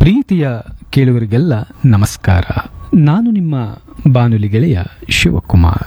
ಪ್ರೀತಿಯ ಕೇಳುವರಿಗೆಲ್ಲ ನಮಸ್ಕಾರ ನಾನು ನಿಮ್ಮ ಬಾನುಲಿ ಗೆಳೆಯ ಶಿವಕುಮಾರ್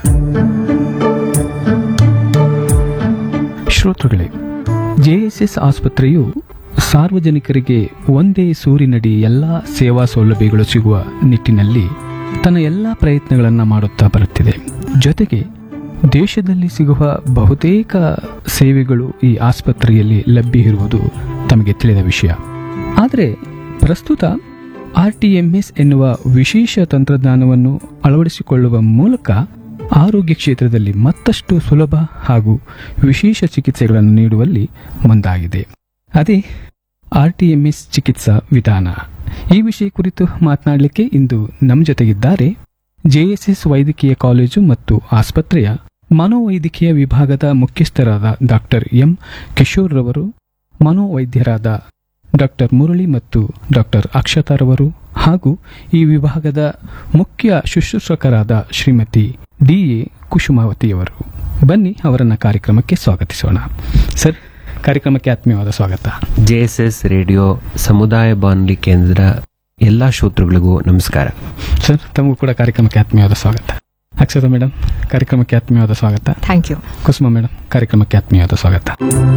ಶ್ರೋತೃಗಳೇ ಜೆಎಸ್ಎಸ್ ಆಸ್ಪತ್ರೆಯು ಸಾರ್ವಜನಿಕರಿಗೆ ಒಂದೇ ಸೂರಿನಡಿ ಎಲ್ಲ ಸೇವಾ ಸೌಲಭ್ಯಗಳು ಸಿಗುವ ನಿಟ್ಟಿನಲ್ಲಿ ತನ್ನ ಎಲ್ಲ ಪ್ರಯತ್ನಗಳನ್ನು ಮಾಡುತ್ತಾ ಬರುತ್ತಿದೆ ಜೊತೆಗೆ ದೇಶದಲ್ಲಿ ಸಿಗುವ ಬಹುತೇಕ ಸೇವೆಗಳು ಈ ಆಸ್ಪತ್ರೆಯಲ್ಲಿ ಲಭ್ಯ ಇರುವುದು ತಮಗೆ ತಿಳಿದ ವಿಷಯ ಆದರೆ ಪ್ರಸ್ತುತ ಆರ್ ಟಿ ಎಂ ಎಸ್ ಎನ್ನುವ ವಿಶೇಷ ತಂತ್ರಜ್ಞಾನವನ್ನು ಅಳವಡಿಸಿಕೊಳ್ಳುವ ಮೂಲಕ ಆರೋಗ್ಯ ಕ್ಷೇತ್ರದಲ್ಲಿ ಮತ್ತಷ್ಟು ಸುಲಭ ಹಾಗೂ ವಿಶೇಷ ಚಿಕಿತ್ಸೆಗಳನ್ನು ನೀಡುವಲ್ಲಿ ಮುಂದಾಗಿದೆ ಅದೇ ಆರ್ ಟಿ ಎಂ ಎಸ್ ಚಿಕಿತ್ಸಾ ವಿಧಾನ ಈ ವಿಷಯ ಕುರಿತು ಮಾತನಾಡಲಿಕ್ಕೆ ಇಂದು ನಮ್ಮ ಜೊತೆಗಿದ್ದಾರೆ ಜೆಎಸ್ಎಸ್ ವೈದ್ಯಕೀಯ ಕಾಲೇಜು ಮತ್ತು ಆಸ್ಪತ್ರೆಯ ಮನೋವೈದ್ಯಕೀಯ ವಿಭಾಗದ ಮುಖ್ಯಸ್ಥರಾದ ಡಾಕ್ಟರ್ ಎಂ ಕಿಶೋರ್ ರವರು ಮನೋವೈದ್ಯರಾದ ಡಾಕ್ಟರ್ ಮುರಳಿ ಮತ್ತು ಡಾಕ್ಟರ್ ಅಕ್ಷತಾರವರು ಹಾಗೂ ಈ ವಿಭಾಗದ ಮುಖ್ಯ ಶುಶ್ರೂಷಕರಾದ ಶ್ರೀಮತಿ ಡಿ ಎ ಕುಸುಮಾವತಿಯವರು ಬನ್ನಿ ಅವರನ್ನ ಕಾರ್ಯಕ್ರಮಕ್ಕೆ ಸ್ವಾಗತಿಸೋಣ ಸರ್ ಕಾರ್ಯಕ್ರಮಕ್ಕೆ ಆತ್ಮೀಯವಾದ ಸ್ವಾಗತ ಜೆಎಸ್ಎಸ್ ರೇಡಿಯೋ ಸಮುದಾಯ ಬಾನುಲಿ ಕೇಂದ್ರ ಎಲ್ಲಾ ಶ್ರೋತೃಗಳಿಗೂ ನಮಸ್ಕಾರ ಸರ್ ತಮಗೂ ಕೂಡ ಕಾರ್ಯಕ್ರಮಕ್ಕೆ ಆತ್ಮೀಯವಾದ ಸ್ವಾಗತ ಅಕ್ಷತಾ ಮೇಡಮ್ ಕಾರ್ಯಕ್ರಮಕ್ಕೆ ಆತ್ಮೀಯವಾದ ಸ್ವಾಗತ ಥ್ಯಾಂಕ್ ಯು ಕುಸುಮ ಮೇಡಮ್ ಕಾರ್ಯಕ್ರಮಕ್ಕೆ ಆತ್ಮೀಯವಾದ ಸ್ವಾಗತ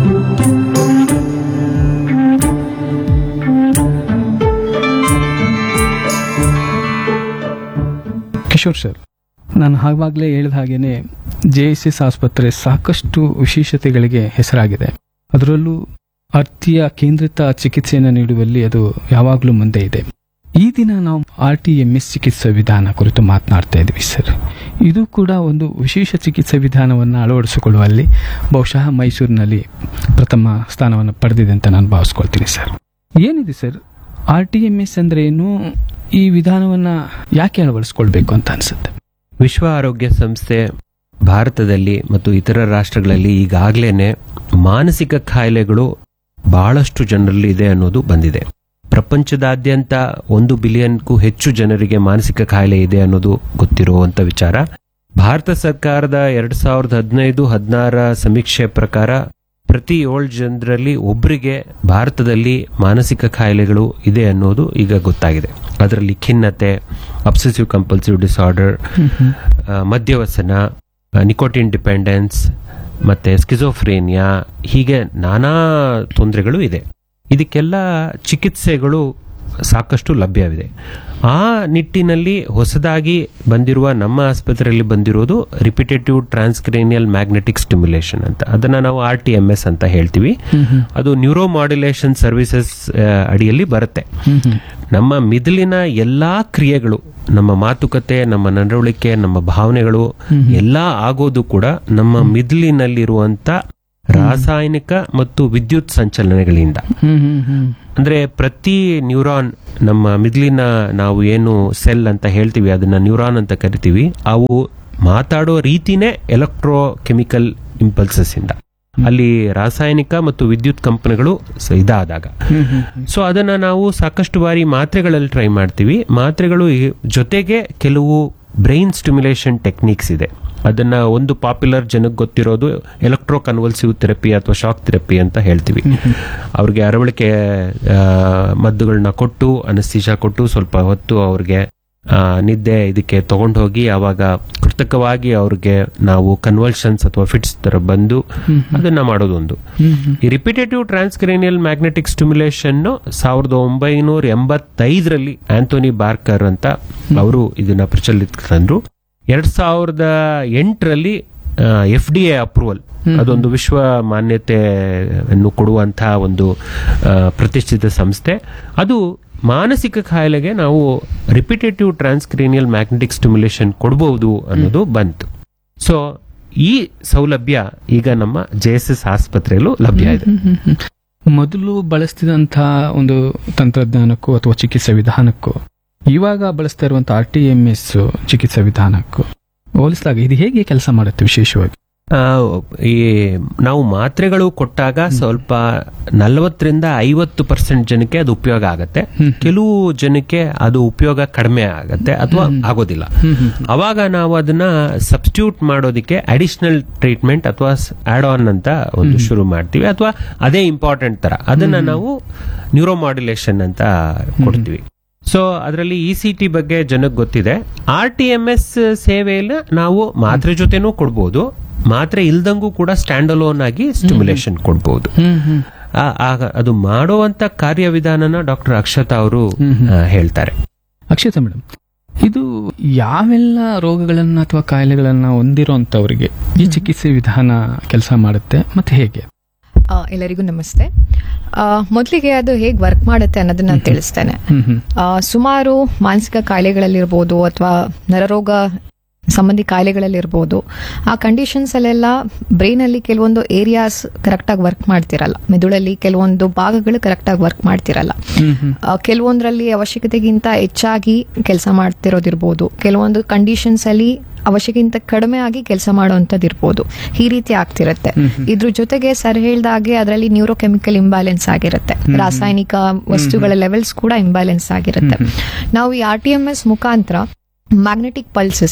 ಕಿಶೋರ್ ಸರ್ ನಾನು ಆವಾಗಲೇ ಹೇಳಿದ ಹಾಗೇನೆ ಜೆ ಎಸ್ ಎಸ್ ಆಸ್ಪತ್ರೆ ಸಾಕಷ್ಟು ವಿಶೇಷತೆಗಳಿಗೆ ಹೆಸರಾಗಿದೆ ಅದರಲ್ಲೂ ಅರ್ತಿಯ ಕೇಂದ್ರಿತ ಚಿಕಿತ್ಸೆಯನ್ನು ನೀಡುವಲ್ಲಿ ಅದು ಯಾವಾಗಲೂ ಮುಂದೆ ಇದೆ ಈ ದಿನ ನಾವು ಆರ್ ಟಿ ಎಂ ಎಸ್ ಚಿಕಿತ್ಸಾ ವಿಧಾನ ಕುರಿತು ಮಾತನಾಡ್ತಾ ಇದ್ವಿ ಸರ್ ಇದು ಕೂಡ ಒಂದು ವಿಶೇಷ ಚಿಕಿತ್ಸಾ ವಿಧಾನವನ್ನು ಅಳವಡಿಸಿಕೊಳ್ಳುವಲ್ಲಿ ಬಹುಶಃ ಮೈಸೂರಿನಲ್ಲಿ ಪ್ರಥಮ ಸ್ಥಾನವನ್ನು ಪಡೆದಿದೆ ಅಂತ ನಾನು ಭಾವಿಸ್ಕೊಳ್ತೀನಿ ಸರ್ ಏನಿದೆ sir R T M S ಅಂದ್ರೆ ಏನು ಈ ವಿಧಾನವನ್ನ ಯಾಕೆ ಅಳವಡಿಸ್ಕೊಳ್ಬೇಕು ಅಂತ ಅನ್ಸುತ್ತೆ ವಿಶ್ವ ಆರೋಗ್ಯ ಸಂಸ್ಥೆ ಭಾರತದಲ್ಲಿ ಮತ್ತು ಇತರ ರಾಷ್ಟ್ರಗಳಲ್ಲಿ ಈಗಾಗಲೇ ಮಾನಸಿಕ ಕಾಯಿಲೆಗಳು ಬಹಳಷ್ಟು ಜನರಲ್ಲಿ ಇದೆ ಅನ್ನೋದು ಬಂದಿದೆ ಪ್ರಪಂಚದಾದ್ಯಂತ ಒಂದು ಬಿಲಿಯನ್ಗೂ ಹೆಚ್ಚು ಜನರಿಗೆ ಮಾನಸಿಕ ಕಾಯಿಲೆ ಇದೆ ಅನ್ನೋದು ಗೊತ್ತಿರುವಂತ ವಿಚಾರ ಭಾರತ ಸರ್ಕಾರದ ಎರಡ್ ಸಾವಿರದ ಹದಿನೈದು ಹದಿನಾರ ಸಮೀಕ್ಷೆ ಪ್ರಕಾರ ಪ್ರತಿ ಏಳು ಜನರಲ್ಲಿ ಒಬ್ಬರಿಗೆ ಭಾರತದಲ್ಲಿ ಮಾನಸಿಕ ಕಾಯಿಲೆಗಳು ಇದೆ ಅನ್ನೋದು ಈಗ ಗೊತ್ತಾಗಿದೆ ಅದರಲ್ಲಿ ಖಿನ್ನತೆ ಅಬ್ಸೆಸಿವ್ ಕಂಪಲ್ಸಿವ್ ಡಿಸಾರ್ಡರ್ ಮದ್ಯವ್ಯಸನ ನಿಕೋಟಿನ್ ಡಿಪೆಂಡೆನ್ಸ್ ಮತ್ತೆ ಸ್ಕಿಜೋಫ್ರೇನಿಯಾ ಹೀಗೆ ನಾನಾ ತೊಂದರೆಗಳು ಇದೆ ಇದಕ್ಕೆಲ್ಲ ಚಿಕಿತ್ಸೆಗಳು ಸಾಕಷ್ಟು ಲಭ್ಯವಿದೆ ಆ ನಿಟ್ಟಿನಲ್ಲಿ ಹೊಸದಾಗಿ ಬಂದಿರುವ ನಮ್ಮ ಆಸ್ಪತ್ರೆಯಲ್ಲಿ ಬಂದಿರೋದು ರಿಪಿಟೇಟಿವ್ ಟ್ರಾನ್ಸ್ಕ್ರೇನಿಯಲ್ ಮ್ಯಾಗ್ನೆಟಿಕ್ ಸ್ಟಿಮ್ಯುಲೇಷನ್ ಅಂತ ಅದನ್ನ ನಾವು ಆರ್ ಟಿ ಎಂ ಎಸ್ ಅಂತ ಹೇಳ್ತೀವಿ ಅದು ನ್ಯೂರೋ ಮಾಡ್ಯುಲೇಷನ್ ಸರ್ವಿಸಸ್ ಅಡಿಯಲ್ಲಿ ಬರುತ್ತೆ ನಮ್ಮ ಮಿದುಳಿನ ಎಲ್ಲಾ ಕ್ರಿಯೆಗಳು ನಮ್ಮ ಮಾತುಕತೆ ನಮ್ಮ ನಡವಳಿಕೆ ನಮ್ಮ ಭಾವನೆಗಳು ಎಲ್ಲಾ ಆಗೋದು ಕೂಡ ನಮ್ಮ ಮಿದುಳಿನಲ್ಲಿರುವಂತ ರಾಸಾಯನಿಕ ಮತ್ತು ವಿದ್ಯುತ್ ಸಂಚಲನಗಳಿಂದ ಅಂದ್ರೆ ಪ್ರತಿ ನ್ಯೂರಾನ್ ನಮ್ಮ ಮಿದುಳಿನ ನಾವು ಏನು ಸೆಲ್ ಅಂತ ಹೇಳ್ತೀವಿ ಅದನ್ನ ನ್ಯೂರಾನ್ ಅಂತ ಕರಿತೀವಿ ಅವು ಮಾತಾಡೋ ರೀತಿನೇ ಎಲೆಕ್ಟ್ರೋ ಕೆಮಿಕಲ್ ಇಂಪಲ್ಸಸ್ ಇಂದ ಅಲ್ಲಿ ರಾಸಾಯನಿಕ ಮತ್ತು ವಿದ್ಯುತ್ ಕಂಪನಗಳು ಸ- ಇದಾದಾಗ ಸೊ ಅದನ್ನ ನಾವು ಸಾಕಷ್ಟು ಬಾರಿ ಮಾತ್ರೆಗಳಲ್ಲಿ ಟ್ರೈ ಮಾಡ್ತೀವಿ ಮಾತ್ರೆಗಳು ಈ- ಜೊತೆಗೆ ಕೆಲವು ಬ್ರೈನ್ ಸ್ಟಿಮ್ಯುಲೇಷನ್ ಟೆಕ್ನಿಕ್ಸ್ ಇದೆ ಅದನ್ನ ಒಂದು ಪಾಪ್ಯುಲರ್ ಜನಕ್ಕೆ ಗೊತ್ತಿರೋದು ಎಲೆಕ್ಟ್ರೋ ಕನ್ವಲ್ಸಿವ್ ಥೆರಪಿ ಅಥವಾ ಶಾಕ್ ಥೆರಪಿ ಅಂತ ಹೇಳ್ತೀವಿ ಅವ್ರಿಗೆ ಅರವಳಿಕೆ ಆ, ಮದ್ದುಗಳನ್ನ ಕೊಟ್ಟು ಅನಸ್ತೀಶಾ ಕೊಟ್ಟು ಸ್ವಲ್ಪ ಹೊತ್ತು ಅವ್ರಿಗೆ ಆ, ನಿದ್ದೆ ಇದಕ್ಕೆ ತಗೊಂಡು ಹೋಗಿ ಅವಾಗ ಕೃತಕವಾಗಿ ಅವ್ರಿಗೆ ನಾವು ಕನ್ವಲ್ಷನ್ಸ್ ಅಥವಾ ಫಿಟ್ಸ್ ತರ ಬಂದು ಅದನ್ನ ಮಾಡೋದೊಂದು ಈ ರಿಪಿಟೇಟಿವ್ ಟ್ರಾನ್ಸ್ಕ್ರೇನಿಯಲ್ ಮ್ಯಾಗ್ನೆಟಿಕ್ ಸ್ಟಿಮ್ಯುಲೇಷನ್ ಸಾವಿರದ ಒಂಬೈನೂರ ಎಂಬತ್ತೈದರಲ್ಲಿ ಆಂಥೋನಿ ಬಾರ್ಕರ್ ಅಂತ ಅವರು ಇದನ್ನ ಪ್ರಚಲಿತ ತಂದ್ರು ಎರಡ್ ಸಾವಿರದ ಎಂಟರಲ್ಲಿ ಎಫ್ ಡಿ ಎ ಅಪ್ರೂವಲ್ ಅದೊಂದು ವಿಶ್ವ ಮಾನ್ಯತೆಯನ್ನು ಕೊಡುವಂತಹ ಒಂದು ಆ, ಪ್ರತಿಷ್ಠಿತ ಸಂಸ್ಥೆ ಅದು ಮಾನಸಿಕ ಕಾಯಿಲೆಗೆ ನಾವು ರಿಪಿಟೇಟಿವ್ ಟ್ರಾನ್ಸ್ಕ್ರೇನಿಯಲ್ ಮ್ಯಾಗ್ನೆಟಿಕ್ ಸ್ಟಿಮ್ಯುಲೇಷನ್ ಕೊಡಬಹುದು ಅನ್ನೋದು ಬಂತು ಸೊ ಈ ಸೌಲಭ್ಯ ಈಗ ನಮ್ಮ ಜೆ ಎಸ್ ಎಸ್ ಆಸ್ಪತ್ರೆಯಲ್ಲೂ ಲಭ್ಯ ಇದೆ ಮೊದಲು ಬಳಸ್ತಿದಂತಹ ಒಂದು ತಂತ್ರಜ್ಞಾನಕ್ಕೂ ಅಥವಾ ಚಿಕಿತ್ಸಾ ವಿಧಾನಕ್ಕೂ ಇವಾಗ ಬಳಸ್ತಾ ಇರುವಂತಹ ಆರ್ ಟಿ ಎಂ ಎಸ್ ಚಿಕಿತ್ಸಾ ವಿಧಾನಕ್ಕೂ ಹೋಲಿಸಿದಾಗ ಇದು ಹೇಗೆ ಕೆಲಸ ಮಾಡುತ್ತೆ ವಿಶೇಷವಾಗಿ ಆ, ಈ ನಾವು ಮಾತ್ರೆಗಳು ಕೊಟ್ಟಾಗ ಸ್ವಲ್ಪ ನಲವತ್ತರಿಂದ ಐವತ್ತು ಪರ್ಸೆಂಟ್ ಜನಕ್ಕೆ ಅದು ಉಪಯೋಗ ಆಗತ್ತೆ ಕೆಲವು ಜನಕ್ಕೆ ಅದು ಉಪಯೋಗ ಕಡಿಮೆ ಆಗತ್ತೆ ಅಥವಾ ಆಗೋದಿಲ್ಲ ಅವಾಗ ನಾವು ಅದನ್ನ ಸಬ್ಸ್ಟಿಟ್ಯೂಟ್ ಮಾಡೋದಕ್ಕೆ ಅಡಿಷನಲ್ ಟ್ರೀಟ್ಮೆಂಟ್ ಅಥವಾ ಆಡ್ ಆನ್ ಅಂತ ಒಂದು ಶುರು ಮಾಡ್ತೀವಿ ಅಥವಾ ಅದೇ ಇಂಪಾರ್ಟೆಂಟ್ ತರ ಅದನ್ನ ನಾವು ನ್ಯೂರೋಮಾಡ್ಯುಲೇಷನ್ ಅಂತ ಕೊಡ್ತೀವಿ ಸೊ ಅದರಲ್ಲಿ ಇ ಸಿ ಟಿ ಬಗ್ಗೆ ಜನಕ್ಕೆ ಗೊತ್ತಿದೆ ಆರ್ ಟಿ ಎಂ ಎಸ್ ಸೇವೆಯಲ್ಲಿ ನಾವು ಮಾತ್ರೆ ಜೊತೆನೂ ಕೊಡ್ಬೋದು ಮಾತ್ರೆ ಇಲ್ದಂಗೂ ಕೂಡ ಸ್ಟ್ಯಾಂಡ್ ಅಲೋನ್ ಆಗಿ ಸ್ಟಿಮ್ಯುಲೇಷನ್ ಕೊಡ್ಬೋದು ಹ್ಮ್ ಹ್ಮ್ ಆ- ಆಗ ಅದು ಮಾಡುವಂತ ಕಾರ್ಯವಿಧಾನನ ಡಾಕ್ಟರ್ ಅಕ್ಷತಾ ಅವರು ಹೇಳ್ತಾರೆ ಅಕ್ಷತಾ ಮೇಡಮ್ ಇದು ಯಾವೆಲ್ಲ ರೋಗಗಳನ್ನ ಅಥವಾ ಕಾಯಿಲೆಗಳನ್ನ ಹೊಂದಿರೋಂಥವ್ರಿಗೆ ಈ ಚಿಕಿತ್ಸೆ ವಿಧಾನ ಕೆಲಸ ಮಾಡುತ್ತೆ ಮತ್ತೆ ಹೇಗೆ ಆ, ಎಲ್ಲರಿಗೂ ನಮಸ್ತೆ ಆ, ಮೊದಲಿಗೆ ಅದು ಹೇಗೆ ವರ್ಕ್ ಮಾಡುತ್ತೆ ಅನ್ನೋದನ್ನ ನಾನು ತಿಳಿಸ್ತೇನೆ ಹ್ಮ್ ಹ್ಮ್ ಆ, ಸುಮಾರು ಮಾನಸಿಕ ಕಾಯಿಲೆಗಳಲ್ಲಿರ್ಬೋದು ಅಥವಾ ನರರೋಗ ಸಂಬಂಧಿ ಕಾಯಿಲೆಗಳಲ್ಲಿರ್ಬೋದು ಆ ಕಂಡೀಷನ್ಸ್ ಅಲ್ಲೆಲ್ಲ ಬ್ರೈನ್ ಅಲ್ಲಿ ಕೆಲವೊಂದು ಏರಿಯಾಸ್ ಕರೆಕ್ಟ್ ಆಗಿ ವರ್ಕ್ ಮಾಡ್ತಿರಲ್ಲ ಮೆದುಳಲ್ಲಿ ಕೆಲವೊಂದು ಭಾಗಗಳು ಕರೆಕ್ಟ್ ಆಗಿ ವರ್ಕ್ ಮಾಡ್ತಿರಲ್ಲ ಹ್ಮ್ ಹ್ಮ್ ಆ, ಕೆಲವೊಂದರಲ್ಲಿ ಅವಶ್ಯಕತೆಗಿಂತ ಹೆಚ್ಚಾಗಿ ಕೆಲಸ ಮಾಡ್ತಿರೋದಿರ್ಬೋದು ಕೆಲವೊಂದು ಕಂಡೀಷನ್ಸ್ ಅಲ್ಲಿ ಅವಶ್ಯಕಿಂತ ಕಡಿಮೆ ಆಗಿ ಕೆಲಸ ಮಾಡುವಂಥದ್ದು ಇರ್ಬೋದು ಈ ರೀತಿ ಆಗ್ತಿರುತ್ತೆ ಇದ್ರ ಜೊತೆಗೆ ಸರ್ ಹೇಳ್ದಾಗೆ ಅದರಲ್ಲಿ ನ್ಯೂರೋಕೆಮಿಕಲ್ ಇಂಬ್ಯಾಲೆನ್ಸ್ ಆಗಿರುತ್ತೆ ರಾಸಾಯನಿಕ ವಸ್ತುಗಳ ಲೆವೆಲ್ಸ್ ಕೂಡ ಇಂಬ್ಯಾಲೆನ್ಸ್ ಆಗಿರುತ್ತೆ ನಾವು ಈ ಆರ್ ಟಿ ಎಂ ಎಸ್ ಮುಖಾಂತರ ಮ್ಯಾಗ್ನೆಟಿಕ್ ಪಲ್ಸಸ್